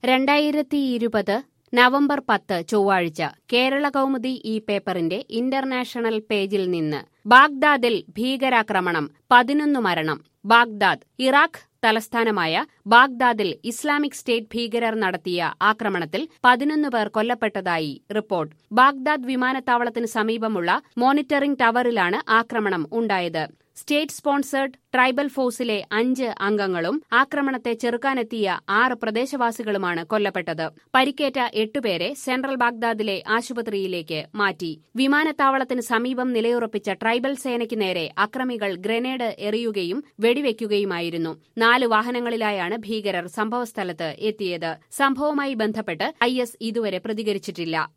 രണ്ടായിരത്തി ഇരുപത് നവംബർ പത്ത് ചൊവ്വാഴ്ച കേരള കൗമുദി ഈ പേപ്പറിന്റെ ഇന്റർനാഷണൽ പേജിൽ നിന്ന് ബാഗ്ദാദിൽ ഭീകരാക്രമണം പതിനൊന്ന് മരണം ബാഗ്ദാദ് ഇറാഖ് തലസ്ഥാനമായ ബാഗ്ദാദിൽ ഇസ്ലാമിക് സ്റ്റേറ്റ് ഭീകരർ നടത്തിയ ആക്രമണത്തിൽ പതിനൊന്ന് പേർ കൊല്ലപ്പെട്ടതായി റിപ്പോർട്ട് ബാഗ്ദാദ് വിമാനത്താവളത്തിന് സമീപമുള്ള മോണിറ്ററിംഗ് ടവറിലാണ് ആക്രമണം ഉണ്ടായത് സ്റ്റേറ്റ് സ്പോൺസേഡ് ട്രൈബൽ ഫോഴ്സിലെ അഞ്ച് അംഗങ്ങളും ആക്രമണത്തെ ചെറുക്കാനെത്തിയ ആറ് പ്രദേശവാസികളുമാണ് കൊല്ലപ്പെട്ടത് പരിക്കേറ്റ എട്ടുപേരെ സെൻട്രൽ ബാഗ്ദാദിലെ ആശുപത്രിയിലേക്ക് മാറ്റി വിമാനത്താവളത്തിന് സമീപം നിലയുറപ്പിച്ച ട്രൈബൽ സേനയ്ക്ക് നേരെ അക്രമികൾ ഗ്രനേഡ് എറിയുകയും വെടിവെക്കുകയുമായിരുന്നു നാല് വാഹനങ്ങളിലായാണ് ഭീകരർ സംഭവസ്ഥലത്ത് എത്തിയത് സംഭവവുമായി ബന്ധപ്പെട്ട് ഐ ഇതുവരെ പ്രതികരിച്ചിട്ടില്ല